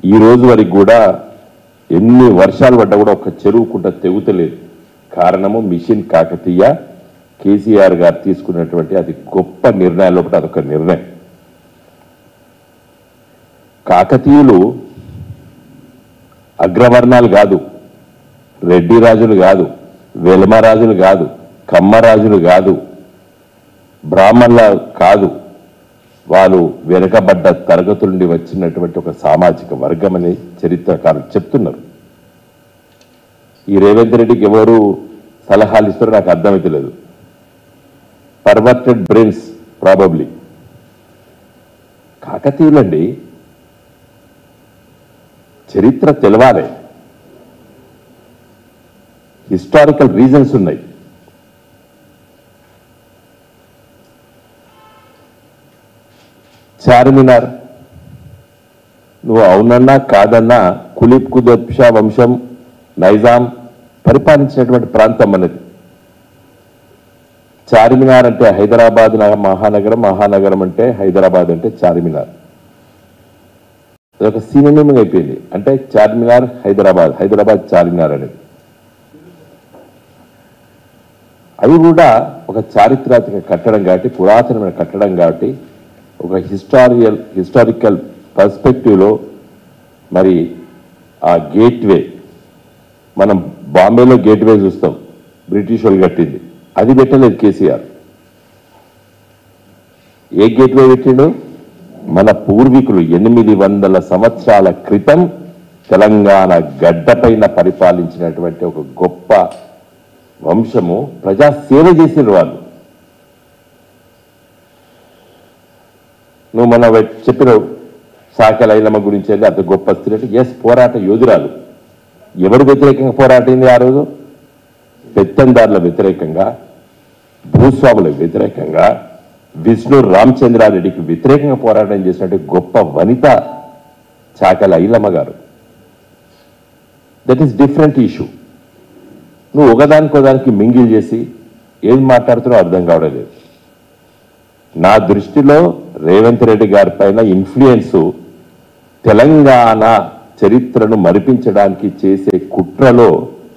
ఈ రోజు వరకు కూడా ఎన్ని వర్షాలు పడ్డా కూడా ఒక చెరువు కుంట తెగుతలేదు కారణము మిషన్ కాకతీయ కేసీఆర్ గారు తీసుకున్నటువంటి అది గొప్ప నిర్ణయాల్లో ఒకటి అదొక నిర్ణయం కాకతీయులు అగ్రవర్ణాలు కాదు రెడ్డి రాజులు కాదు వెలమరాజులు కాదు కమ్మరాజులు కాదు బ్రాహ్మణుల కాదు వాళ్ళు వెనుకబడ్డ తరగతుల నుండి వచ్చినటువంటి ఒక సామాజిక వర్గం అని చరిత్రకారులు చెప్తున్నారు ఈ రేవంత్ రెడ్డికి ఎవరు సలహాలు ఇస్తారో నాకు అర్థమైతే లేదు పర్వర్టెడ్ బ్రెయిన్స్ ప్రాబబ్లీ కాకతీయులండి చరిత్ర తెలవాలి హిస్టారికల్ రీజన్స్ ఉన్నాయి చార్మినార్ నువ్వు అవునన్నా కాదన్నా కులీప్ కుతుబ్ షా వంశం నైజాం పరిపాలించినటువంటి ప్రాంతం అన్నది చార్మినార్ అంటే హైదరాబాద్ నగ- మహానగరం మహానగరం అంటే హైదరాబాద్ అంటే చార్మినార్ అదొక సినిమం అయిపోయింది అంటే చార్మినార్ హైదరాబాద్ హైదరాబాద్ చార్మినార్ అనేది అవి కూడా ఒక చారిత్రాత్మక కట్టడం కాబట్టి పురాతనమైన కట్టడం కాబట్టి ఒక హిస్టారియల్ హిస్టారికల్ పర్స్పెక్టివ్లో మరి ఆ గేట్వే మనం బాంబేలో గేట్వే చూస్తాం బ్రిటిష్ వాళ్ళు కట్టింది అది పెట్టలేదు కేసీఆర్ ఏ గేట్వే పెట్టిండు మన పూర్వీకులు ఎనిమిది వందల సంవత్సరాల క్రితం తెలంగాణ గడ్డపైన పరిపాలించినటువంటి ఒక గొప్ప వంశము ప్రజా సేవ చేసిన వాళ్ళు నువ్వు మన చెప్పిన సాకల ఐలమ్మ గురించి అయితే అంత గొప్ప స్త్రీ అంటే ఎస్ పోరాట యోధురాలు ఎవరు వ్యతిరేకంగా పోరాటింది ఆ రోజు పెత్తందారుల వ్యతిరేకంగా భూస్వాముల వ్యతిరేకంగా విష్ణు రామచంద్రారెడ్డికి వ్యతిరేకంగా పోరాటం చేసినట్టు గొప్ప వనిత చాకల ఐలమ్మ గారు దట్ ఈస్ డిఫరెంట్ ఇష్యూ నువ్వు ఒకదానికోదానికి మింగిల్ చేసి ఏం మాట్లాడుతున్నావు అర్థం కావడం లేదు నా దృష్టిలో రేవంత్ రెడ్డి గారి పైన ఇన్ఫ్లుయెన్స్ తెలంగాణ చరిత్రను మరిపించడానికి చేసే కుట్రలో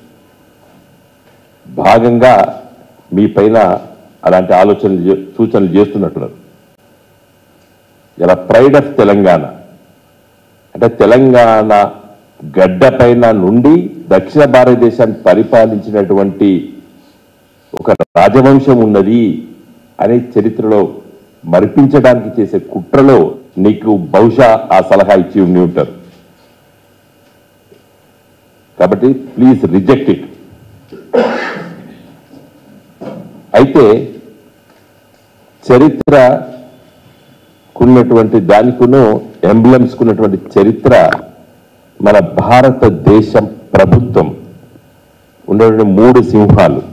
భాగంగా మీ పైన అలాంటి ఆలోచనలు చే- సూచనలు చేస్తున్నట్టున్నారు ఇలా ప్రైడ్ ఆఫ్ తెలంగాణ అంటే తెలంగాణ గడ్డ పైన నుండి దక్షిణ భారతదేశాన్ని పరిపాలించినటువంటి ఒక రాజవంశం ఉన్నది అనే చరిత్రలో మరిపించడానికి చేసే కుట్రలో నీకు బహుశా ఆ సలహా ఇచ్చి ఉండి ఉంటారు కాబట్టి ప్లీజ్ రిజెక్ట్ ఇట్ అయితే చరిత్ర ఉన్నటువంటి దానికును ఎంబ్లమ్స్ ఉన్నటువంటి చరిత్ర మన భారతదేశం ప్రభుత్వం ఉన్నటువంటి మూడు సింహాలు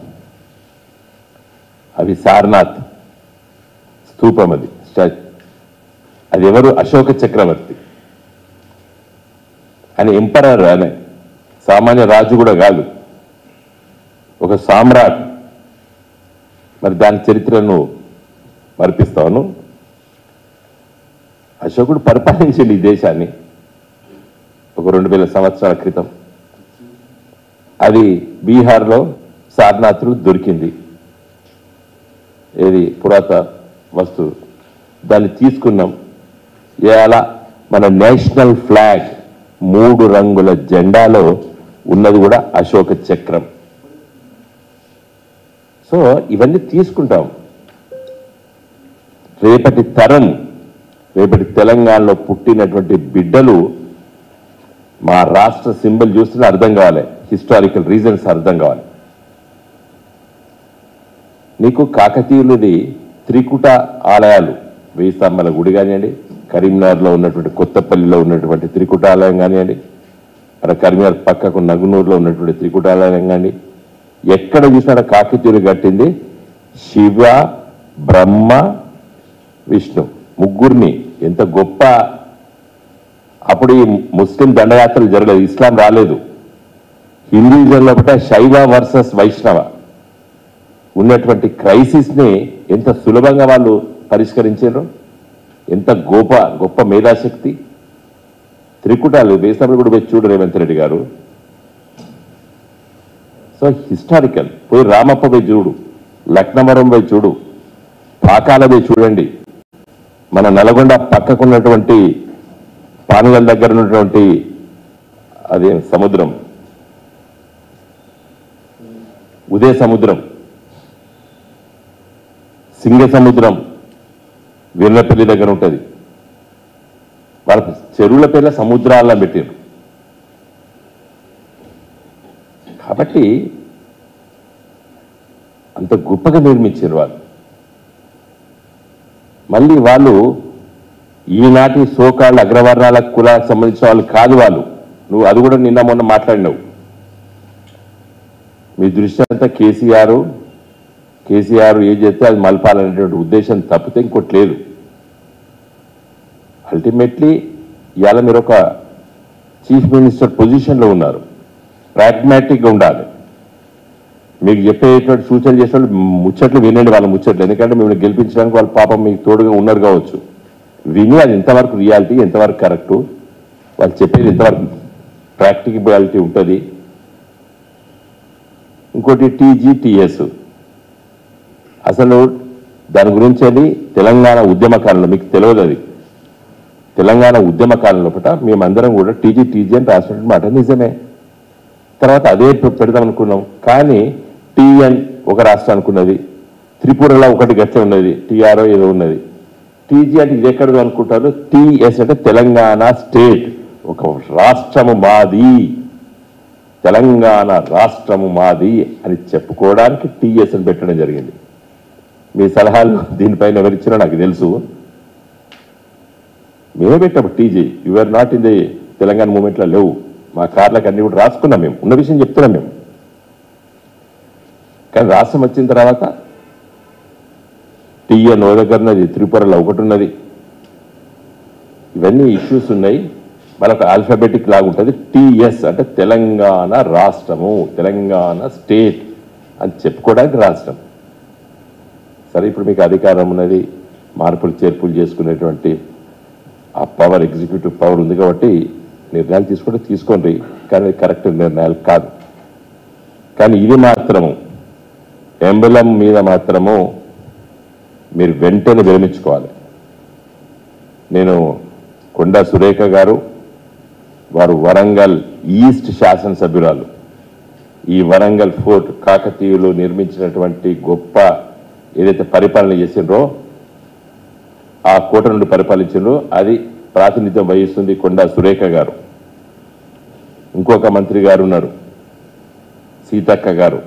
అవి సారనాథ్ స్తూపం అది స్టాచ్యూ అది ఎవరు అశోక చక్రవర్తి ఆయన ఎంపరర్ అనే సామాన్య రాజు కూడా కాదు ఒక సామ్రాట్ మరి దాని చరిత్రను మరిపిస్తాను అశోకుడు పరిపాలించింది ఈ దేశాన్ని ఒక రెండు వేల సంవత్సరాల క్రితం అది బీహార్లో సారనాథ్లు దొరికింది ఏది పురాత వస్తువు దాన్ని తీసుకున్నాం ఇవాళ మన నేషనల్ ఫ్లాగ్ మూడు రంగుల జెండాలో ఉన్నది కూడా అశోక చక్రం సో ఇవన్నీ తీసుకుంటాం రేపటి తరం రేపటి తెలంగాణలో పుట్టినటువంటి బిడ్డలు మా రాష్ట్ర సింబల్ చూస్తే అర్థం కావాలి హిస్టారికల్ రీజన్స్ అర్థం కావాలి నీకు కాకతీయులది త్రికుట ఆలయాలు వెయ్యి స్తంభాల గుడి కానివ్వండి కరీంనగర్లో ఉన్నటువంటి కొత్తపల్లిలో ఉన్నటువంటి త్రికుట ఆలయం కానివ్వండి అక్కడ కరీంనగర్ పక్కకు నగునూరులో ఉన్నటువంటి త్రికుట ఆలయం కానీ ఎక్కడ చూసినా కాకతీయులు కట్టింది శివ బ్రహ్మ విష్ణు ముగ్గురిని ఎంత గొప్ప అప్పుడు ఈ ముస్లిం దండయాత్రలు జరగలేదు ఇస్లాం రాలేదు హిందూయిజంలో ఒకటే శైవ వర్సెస్ వైష్ణవ ఉన్నటువంటి క్రైసిస్ ని ఎంత సులభంగా వాళ్ళు పరిష్కరించారు ఎంత గొప్ప గొప్ప మేధాశక్తి త్రికుటాలు వేసినప్పుడు కూడా పోయి చూడు రేవంత్ రెడ్డి గారు సో హిస్టారికల్ పోయి రామప్ప పోయి చూడు లక్నవరం పోయి చూడు పాకాల పోయి చూడండి మన నల్గొండ పక్కకున్నటువంటి పానుగల్ దగ్గర ఉన్నటువంటి అదే సముద్రం ఉదయ సముద్రం సింగ సముద్రం వీర్లపల్లి దగ్గర ఉంటుంది వాళ్ళ చెరువుల పేర్ల సముద్రాల్లో పెట్టారు కాబట్టి అంత గొప్పగా నిర్మించారు వాళ్ళు మళ్ళీ వాళ్ళు ఈనాటి సోకాళ్ళ అగ్రవర్ణాల కులాలకు సంబంధించిన వాళ్ళు కాదు వాళ్ళు నువ్వు అది కూడా నిన్న మొన్న మాట్లాడినావు మీ దృష్టి అంతా కేసీఆర్ కేసీఆర్ ఏం చేస్తే అది మలపాలనేటువంటి ఉద్దేశం తప్పితే ఇంకోటి లేదు అల్టిమేట్లీ ఇవాళ మీరు ఒక చీఫ్ మినిస్టర్ పొజిషన్లో ఉన్నారు ప్రాగ్మాటిక్గా ఉండాలి మీకు చెప్పేటువంటి సూచనలు చేసిన ముచ్చట్లు వినండి వాళ్ళ ముచ్చట్లు ఎందుకంటే మిమ్మల్ని గెలిపించడానికి వాళ్ళ పాపం మీకు తోడుగా ఉన్నారు కావచ్చు విని అది ఎంతవరకు రియాలిటీ ఎంతవరకు కరెక్టు వాళ్ళు చెప్పేది ఎంతవరకు ప్రాక్టికబిలిటీ ఉంటుంది ఇంకోటి టీజీటీఎస్ అసలు దాని గురించి అది తెలంగాణ ఉద్యమ కాలంలో మీకు తెలియదు అది తెలంగాణ ఉద్యమ కాలంలో పట మేమందరం కూడా టీజీ టీజీ అని రాసినటువంటి మాట నిజమే తర్వాత అదే పె- పెడదాం అనుకున్నాం కానీ టీఎన్ ఒక రాష్ట్రం అనుకున్నది త్రిపురలో ఒకటి గట్ల ఉన్నది టీఆర్ఓ ఏదో ఉన్నది టీజీ అంటే ఇది ఎక్కడదో అనుకుంటారు టీఎస్ అంటే తెలంగాణ స్టేట్ ఒక రాష్ట్రము మాది తెలంగాణ రాష్ట్రము మాది అని చెప్పుకోవడానికి టీఎస్ అని పెట్టడం జరిగింది మీ సలహాలు దీనిపైన ఎవరిచ్చినా నాకు తెలుసు మేమే పెట్టాము TG you're not in the Telangana మూమెంట్లో లేవు మా కార్లకు అన్ని కూడా రాసుకున్నాం మేము ఉన్న విషయం చెప్తున్నాం మేము కానీ రాష్ట్రం వచ్చిన తర్వాత టీఎన్ ఓ దగ్గర ఉన్నది త్రిపురలో ఒకటి ఉన్నది ఇవన్నీ ఇష్యూస్ ఉన్నాయి మనకు ఆల్ఫాబెటిక్ లాగా ఉంటుంది టీఎస్ అంటే తెలంగాణ రాష్ట్రము తెలంగాణ స్టేట్ అని చెప్పుకోవడానికి రాష్ట్రం సరే ఇప్పుడు మీకు అధికారం ఉన్నది మార్పులు చేర్పులు చేసుకునేటువంటి ఆ పవర్ ఎగ్జిక్యూటివ్ పవర్ ఉంది కాబట్టి నిర్ణయాలు తీసుకుంటే తీసుకోండి కానీ అది కరెక్ట్ నిర్ణయాలు కాదు కానీ ఇది మాత్రము ఎంబలం మీద మాత్రము మీరు వెంటనే విరమించుకోవాలి నేను కొండా సురేఖ గారు వారు వరంగల్ ఈస్ట్ శాసనసభ్యురాలు ఈ వరంగల్ ఫోర్ట్ కాకతీయులు నిర్మించినటువంటి గొప్ప ఏదైతే పరిపాలన చేసిండ్రో ఆ కోట నుండి పరిపాలించిండ్రో అది ప్రాతినిధ్యం వహిస్తుంది కొండా సురేఖ గారు ఇంకొక మంత్రి గారు ఉన్నారు సీతక్క గారు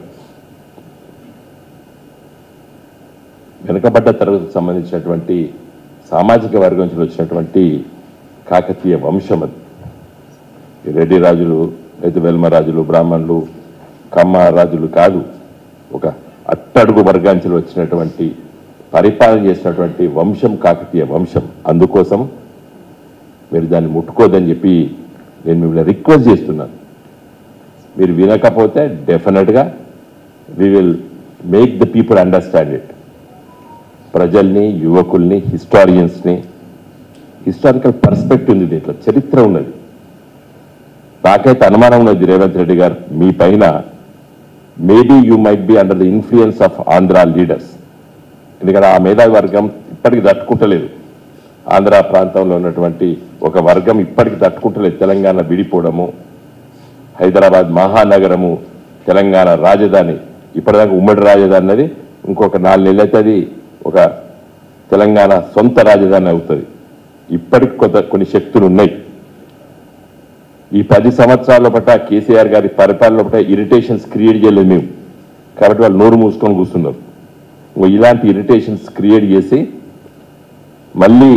వెనుకబడ్డ తరగతికి సంబంధించినటువంటి సామాజిక వర్గం నుంచి వచ్చినటువంటి కాకతీయ వంశం అది ఈ రెడ్డి రాజులు అయితే వెల్మ రాజులు బ్రాహ్మణులు కమ్మ రాజులు కాదు ఒక అట్టడుగు వర్గాంచి వచ్చినటువంటి పరిపాలన చేసినటువంటి వంశం కాకతీయ వంశం అందుకోసం మీరు దాన్ని ముట్టుకోదని చెప్పి నేను మిమ్మల్ని రిక్వెస్ట్ చేస్తున్నాను మీరు వినకపోతే డెఫినెట్గా we will make the people understand it ప్రజల్ని యువకుల్ని హిస్టారియన్స్ని హిస్టారికల్ పర్స్పెక్టివ్ ఉంది దీంట్లో చరిత్ర ఉన్నది నాకైతే అనుమానం ఉన్నది రేవంత్ రెడ్డి గారు మీ పైన maybe you might be under the influence of Andhra leaders ఎందుకంటే ఆ మేధావి వర్గం ఇప్పటికి తట్టుకుంటలేదు ఆంధ్ర ప్రాంతంలో ఉన్నటువంటి ఒక వర్గం ఇప్పటికి తట్టుకుంటలేదు తెలంగాణ విడిపోవడము హైదరాబాద్ మహానగరము తెలంగాణ రాజధాని ఇప్పటిదాకా ఉమ్మడి రాజధాని అన్నది ఇంకొక నాలుగు నెలలు అయితే అది ఒక తెలంగాణ సొంత రాజధాని అవుతుంది ఇప్పటికి కొంత కొన్ని శక్తులు ఉన్నాయి ఈ పది సంవత్సరాల పట్ల కేసీఆర్ గారి పరిపాలన పట్ల ఇరిటేషన్స్ క్రియేట్ చేయలేదు మేము కాబట్టి వాళ్ళు నోరు మూసుకొని కూర్చున్నారు ఇంకో ఇలాంటి ఇరిటేషన్స్ క్రియేట్ చేసి మళ్ళీ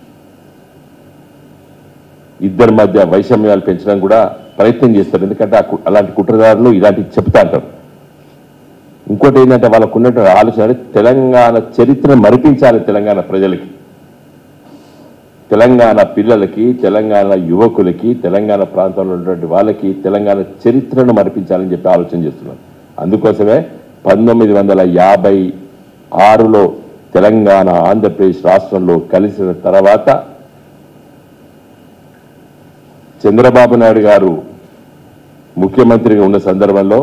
ఇద్దరి మధ్య వైషమ్యాలు పెంచడం కూడా ప్రయత్నం చేస్తారు ఎందుకంటే ఆ కు- అలాంటి కుట్రదారులు ఇలాంటివి చెప్తా అంటారు ఇంకోటి ఏంటంటే వాళ్ళకు ఉన్నటువంటి ఆలోచన అంటే తెలంగాణ చరిత్రను మరిపించాలి తెలంగాణ ప్రజలకి తెలంగాణ పిల్లలకి తెలంగాణ యువకులకి తెలంగాణ ప్రాంతంలో ఉన్నటువంటి వాళ్ళకి తెలంగాణ చరిత్రను మరిపించాలని చెప్పి ఆలోచన చేస్తున్నారు అందుకోసమే పంతొమ్మిది వందల యాభై ఆరులో తెలంగాణ ఆంధ్రప్రదేశ్ రాష్ట్రంలో కలిసిన తర్వాత చంద్రబాబు నాయుడు గారు ముఖ్యమంత్రిగా ఉన్న సందర్భంలో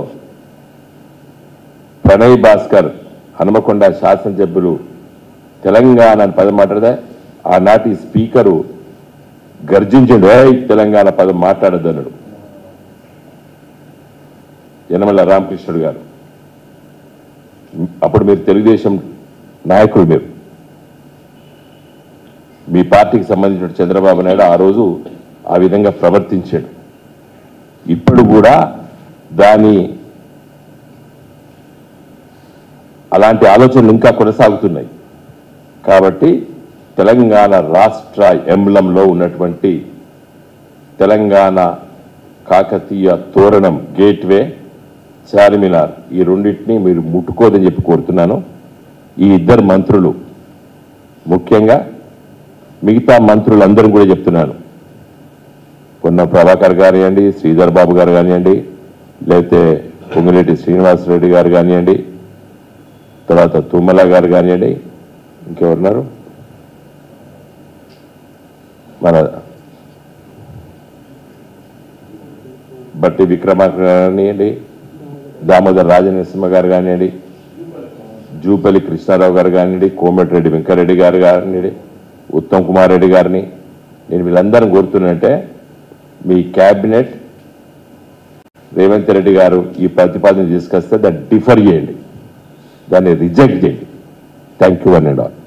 ప్రణయ్ భాస్కర్ హనుమకొండ శాసనసభ్యులు తెలంగాణ అని పదం మాట్లాడదా ఆనాటి స్పీకరు గర్జించండు "ఏయ్, తెలంగాణ పదం మాట్లాడద్దు అన్నాడు యనమల రామకృష్ణుడు గారు అప్పుడు మీరు తెలుగుదేశం నాయకులు మీరు మీ పార్టీకి సంబంధించిన చంద్రబాబు నాయుడు ఆ రోజు ఆ విధంగా ప్రవర్తించాడు ఇప్పుడు కూడా దాని అలాంటి ఆలోచనలు ఇంకా కొనసాగుతున్నాయి కాబట్టి తెలంగాణ రాష్ట్ర ఎంబ్లంలో ఉన్నటువంటి తెలంగాణ కాకతీయ తోరణం గేట్వే చార్మినార్ ఈ రెండింటిని మీరు ముట్టుకోదని చెప్పి కోరుతున్నాను ఈ ఇద్దరు మంత్రులు ముఖ్యంగా మిగతా మంత్రులందరూ కూడా చెప్తున్నాను పొన్న ప్రభాకర్ కానివ్వండి శ్రీధర్ బాబు గారు కానివ్వండి లేకపోతే పొంగిరెడ్డి శ్రీనివాసరెడ్డి గారు కానివ్వండి తర్వాత తుమ్మల గారు కానివ్వండి ఇంకెవరున్నారు మన బట్టి విక్రమార్క కానివ్వండి దామోదర్ రాజనరసింహ గారు కానివ్వండి జూపల్లి కృష్ణారావు గారు కానివ్వండి కోమటిరెడ్డి వెంకరెడ్డి గారు కానివ్వండి ఉత్తమ్ కుమార్ రెడ్డి గారిని నేను వీళ్ళందరం కోరుతున్నంటే మీ క్యాబినెట్ రేవంత్ రెడ్డి గారు ఈ ప్రతిపాదన తీసుకొస్తే దాన్ని డిఫర్ చేయండి దాన్ని రిజెక్ట్ చేయండి thank you one and all